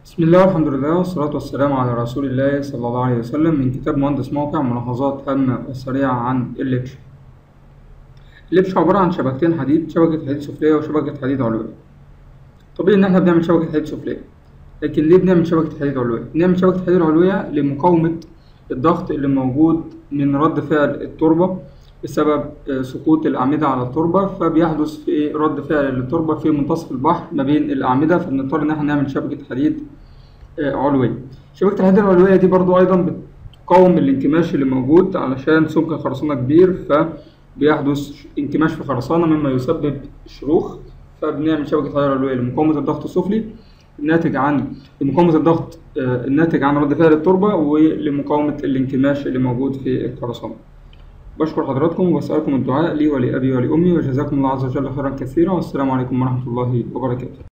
بسم الله والحمد لله والصلاة والسلام على رسول الله صلى الله عليه وسلم من كتاب مهندس موقع ملاحظات هامة وسريعة عن اللبش اللبش عبارة عن شبكتين حديد شبكة حديد سفلية وشبكة حديد علوية طبيعي إن احنا بنعمل شبكة حديد سفلية لكن ليه بنعمل شبكة حديد علوية؟ بنعمل شبكة حديد علوية لمقاومة الضغط اللي موجود من رد فعل التربة بسبب آه، سقوط الأعمدة على التربة فبيحدث في رد فعل للتربة في منتصف البحر ما بين الأعمدة فبنضطر إن احنا نعمل شبكة حديد آه، علوية شبكة الحديد العلوية دي برضو أيضا بتقاوم الانكماش اللي موجود علشان سمك الخرسانة كبير فبيحدث انكماش في الخرسانة مما يسبب شروخ فبنعمل شبكة حديد علوية لمقاومة الضغط السفلي الناتج عن لمقاومة الضغط آه، الناتج عن رد فعل التربة ولمقاومة الانكماش اللي موجود في الخرسانة بشكر حضراتكم وبسألكم الدعاء لي ولأبي ولأمي وجزاكم الله عز وجل خيرا كثيرا والسلام عليكم ورحمة الله وبركاته